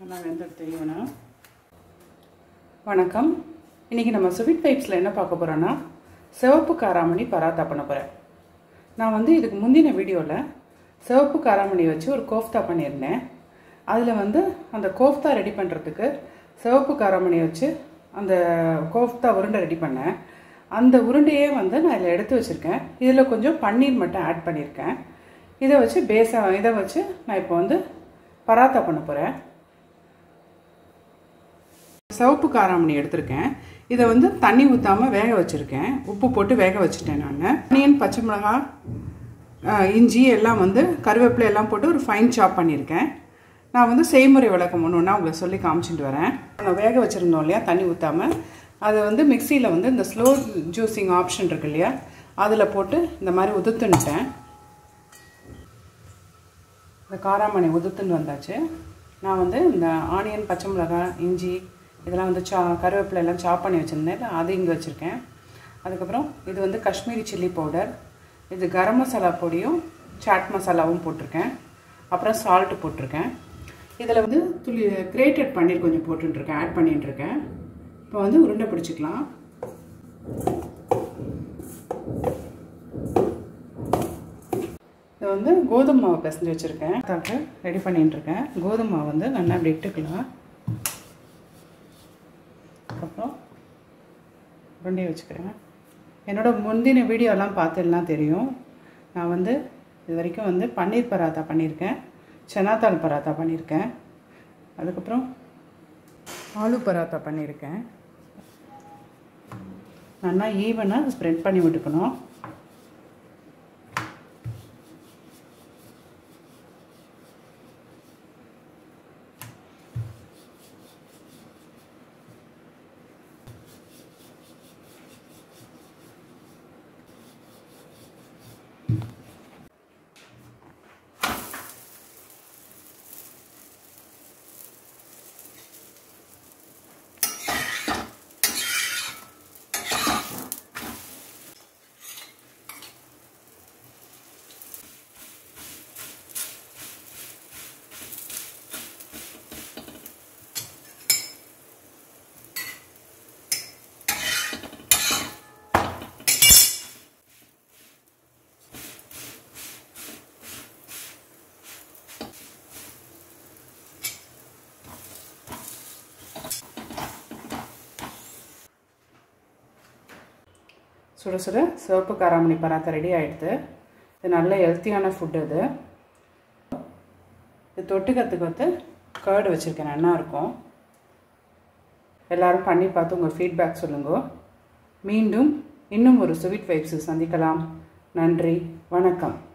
நல்லா வெந்தது தெரியணும் வணக்கம் இன்றைக்கி நம்ம ஸ்வீட் வைப்ஸில் என்ன பார்க்க போகிறோன்னா சிவப்பு காராமணி பராத்தா பண்ண போகிறேன் நான் வந்து இதுக்கு முந்தின வீடியோவில் சிவப்பு காராமணி வச்சு ஒரு கோஃப்தா பண்ணியிருந்தேன் அதில் வந்து அந்த கோஃப்தா ரெடி பண்ணுறதுக்கு சிவப்பு காராமணி வச்சு அந்த கோஃப்தா உருண்டை ரெடி பண்ணேன் அந்த உருண்டையே வந்து நான் இதில் எடுத்து வச்சுருக்கேன் இதில் கொஞ்சம் பன்னீர் மட்டும் ஆட் பண்ணியிருக்கேன் இதை வச்சு பேஸாக இதை வச்சு நான் இப்போ வந்து பராத்தா பண்ண போகிறேன் சிவப்பு காராமணி எடுத்திருக்கேன் இதை வந்து தண்ணி ஊற்றாமல் வேக வச்சுருக்கேன் உப்பு போட்டு வேக வச்சுட்டேன் நான் ஆனியன் பச்சை மிளகா இஞ்சி எல்லாம் வந்து கருவேப்பிலை எல்லாம் போட்டு ஒரு ஃபைன் சாப் பண்ணியிருக்கேன் நான் வந்து செய்முறை விளக்கம் ஒன்று ஒன்றா உங்களை சொல்லி காமிச்சிட்டு வரேன் நாங்கள் வேக வச்சுருந்தோம் இல்லையா தண்ணி ஊற்றாமல் அதை வந்து மிக்சியில் வந்து இந்த ஸ்லோ ஜூஸிங் ஆப்ஷன் இருக்கு இல்லையா அதில் போட்டு இந்த மாதிரி உதுத்துன்ட்டேன் இந்த காராமணி உதுத்துன்னு வந்தாச்சு நான் வந்து இந்த ஆனியன் பச்சை மிளகாய் இஞ்சி இதெல்லாம் வந்து சா கருவேப்பிலை எல்லாம் சாப் பண்ணி வச்சுருந்தேன் அது இங்கே வச்சுருக்கேன் அதுக்கப்புறம் இது வந்து காஷ்மீரி சில்லி பவுடர் இது கரம் மசாலா பொடியும் சாட் மசாலாவும் போட்டிருக்கேன் அப்புறம் சால்ட்டு போட்டிருக்கேன் இதில் வந்து துளி கிரேட்டட் பன்னீர் கொஞ்சம் போட்டுருக்கேன் ஆட் பண்ணிட்டுருக்கேன் இப்போ வந்து உருண்டை பிடிச்சிக்கலாம் இது வந்து கோதுமை மாவு பிசைஞ்சு வச்சுருக்கேன் அதாக்கு ரெடி பண்ணிட்டு இருக்கேன் கோதுமை மாவு வந்து நல்லா அப்படி இட்டுக்கலாம் அதுக்கப்புறம் உருண்டையை வச்சுக்கிறேன் என்னோடய முந்தின வீடியோலாம் பார்த்துலாம் தெரியும் நான் வந்து இது வரைக்கும் வந்து பன்னீர் பராத்தா பண்ணியிருக்கேன் சனாத்தால் பராத்தா பண்ணியிருக்கேன் அதுக்கப்புறம் ஆலு பராத்தா பண்ணியிருக்கேன் நல்லா ஈவனாக ஸ்ப்ரெட் பண்ணி விட்டுக்கணும் சுட சுட சிவப்பு காராமணி பராத்தா ரெடி ஆகிடுது இது நல்ல ஹெல்த்தியான ஃபுட் இது இது தொட்டுக்கிறதுக்கு வந்து கேர்டு வச்சுருக்கேன் நல்லா இருக்கும் எல்லோரும் பண்ணி பார்த்து உங்கள் ஃபீட்பேக் சொல்லுங்க மீண்டும் இன்னும் ஒரு ஸ்வீட் வைப்ஸு சந்திக்கலாம் நன்றி வணக்கம்